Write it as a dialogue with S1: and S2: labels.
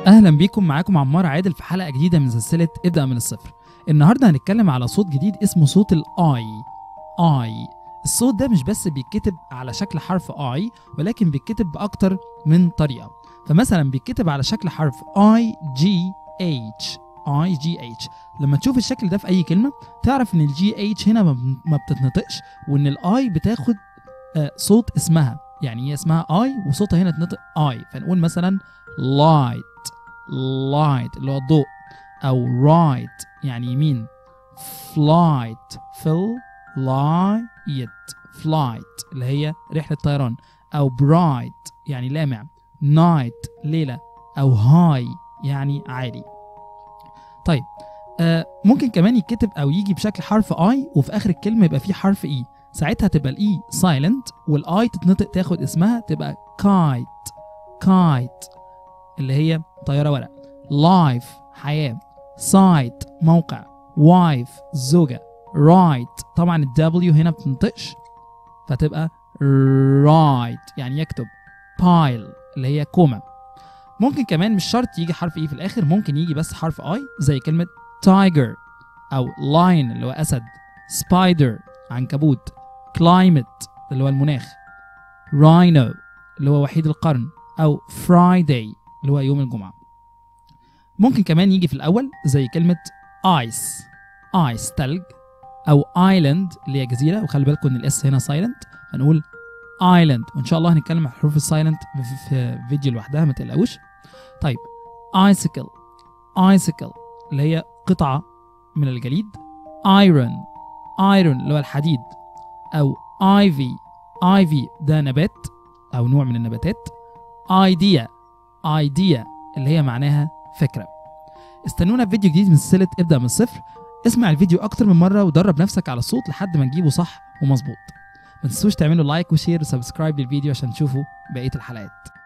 S1: اهلا بيكم معاكم عمار عادل في حلقه جديده من سلسله ابدا من الصفر النهارده هنتكلم على صوت جديد اسمه صوت الاي اي الصوت ده مش بس بيتكتب على شكل حرف اي ولكن بيتكتب باكتر من طريقه فمثلا بيتكتب على شكل حرف اي جي اتش اي جي اتش لما تشوف الشكل ده في اي كلمه تعرف ان الجي اتش هنا ما ما بتتنطقش وان الاي بتاخد آه، صوت اسمها يعني هي اسمها اي وصوتها هنا تنطق اي فنقول مثلا light light اللي هو الضوء او right يعني يمين flight flight flight اللي هي رحلة طيران او bright يعني لامع night ليلة او high يعني عالي طيب آه ممكن كمان يتكتب او يجي بشكل حرف اي وفي اخر الكلمة يبقى فيه حرف اي ساعتها تبقى الاي سايلنت والاي تتنطق تاخد اسمها تبقى kite kite اللي هي طيارة ورق لايف حياة سايت موقع وايف زوجة رايت طبعا الدبليو هنا بتنطقش فتبقى رايت يعني يكتب بايل اللي هي كومة ممكن كمان مش شرط يجي حرف اي في الاخر ممكن يجي بس حرف اي زي كلمة تايجر او لاين اللي هو اسد سبايدر عنكبوت كلايمت اللي هو المناخ راينو اللي هو وحيد القرن او فرايداي اللي هو يوم الجمعة ممكن كمان يجي في الأول زي كلمة ايس ايس تلج أو ايلاند اللي هي جزيرة وخلي بالكم إن الاس هنا سايلنت فنقول ايلاند وإن شاء الله هنتكلم عن حروف السايلنت في- في فيديو لوحدها ما تقلقوش طيب ايسيكل ايسيكل اللي هي قطعة من الجليد ايرون ايرون اللي هو الحديد أو ايفي ايفي ده نبات أو نوع من النباتات ايديا ايديا اللي هي معناها فكره استنونا في فيديو جديد من سلسله ابدا من الصفر اسمع الفيديو اكتر من مره ودرب نفسك على الصوت لحد ما تجيبه صح ومظبوط ما تنسوش تعملوا لايك وشير وسبسكرايب للفيديو عشان تشوفوا بقيه الحلقات